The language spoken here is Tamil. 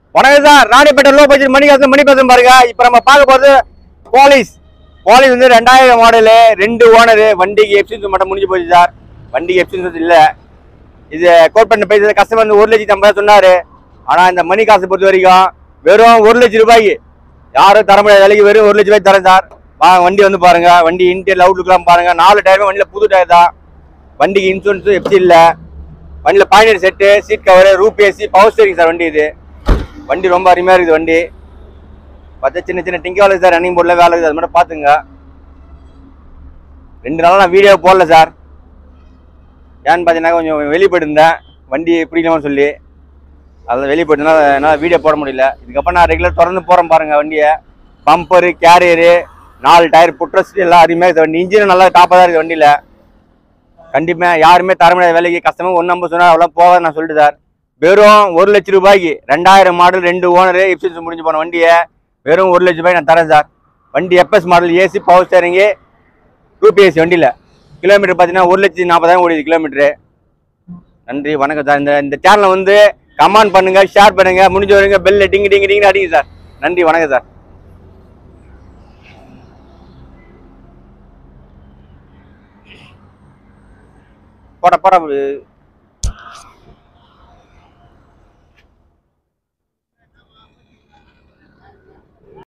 வணக்கம் sir Ranipet low budget money காசு மணி பேசும் பாருங்க இப்போ நம்ம பார்க்க போகிறது போலீஸ் போலீஸ் வந்து ரெண்டாயிரம் மாடலு ரெண்டு ஓனரு வண்டிக்கு எஃப்சின்ஸ் மட்டும் முடிஞ்சு போச்சு சார் வண்டிக்கு எஃப்சின்ஸ் இல்லை இது கோட் பண்ண பேசுறது கஸ்டமர் வந்து ஒரு லட்சத்தி ஐம்பது சொன்னாரு ஆனால் இந்த மணி காசு பொறுத்த வரைக்கும் வெறும் ஒரு லட்சம் ரூபாய்க்கு யாரும் தர முடியாத விலைக்கு வெறும் ஒரு லட்சம் ரூபாய் தரேன் சார் வாங்க வண்டி வந்து பாருங்க வண்டி இன்டீரியர் அவுட்லுக்லாம் பாருங்க நாலு டயருமே வண்டியில் புது டயர் தான் வண்டிக்கு இன்சூரன்ஸ் எஃப்சி இல்லை வண்டியில் பாயினர் set seat cover roof AC power steering sir வண்டி இது வண்டி ரொம்ப அருமையாக இருக்குது வண்டி பார்த்தா சின்ன சின்ன டிங்க வேலை சார் ரன்னிங் போர்டில் வேலை இருக்குது அது மட்டும் பார்த்துங்க ரெண்டு நாளாக நான் வீடியோ போடல சார் ஏன்னு பார்த்தீங்கன்னா கொஞ்சம் வெளியே போயிட்டு வண்டி பிடிக்கலாம்னு சொல்லி அதில் வெளியே போயிட்டனால என்னால் வீடியோ போட முடியல இதுக்கப்புறம் நான் ரெகுலர் திறந்து போகிறேன் பாருங்கள் வண்டியை பம்பரு கேரியரு நாலு டயர் புட்ரஸ்ட் எல்லாம் அருமையாக இருக்குது வண்டி இன்ஜின் நல்லா டாப்பாக தான் இருக்குது வண்டியில் கண்டிப்பாக யாருமே தர முடியாத வேலைக்கு கஸ்டமர் ஒன்று நம்ப சொன்னால் அவ்வளோ போகாது நான் சொல்லிட்டு சார் வெறும் ஒரு லட்ச ரூபாய்க்கு ரெண்டாயிரம் மாடல் ரெண்டு ஓனரு எஃபிஷியன்சி முடிஞ்சு போன வண்டியை வெறும் ஒரு லட்ச ரூபாய் நான் தரேன் சார் வண்டி FS model AC power steering ரூபி ஏசி வண்டியில் கிலோமீட்டர் பார்த்தீங்கன்னா ஒரு லட்சத்தி நாற்பதாயிரம் ஓடிது கிலோமீட்டரு நன்றி வணக்கம் சார் இந்த இந்த சேனலை வந்து கமெண்ட் பண்ணுங்க ஷேர் பண்ணுங்க முடிஞ்ச வரைக்கும் பெல் டிங்கு டிங்கு டிங்கு அடிங்க சார் நன்றி வணக்கம் சார் போட போட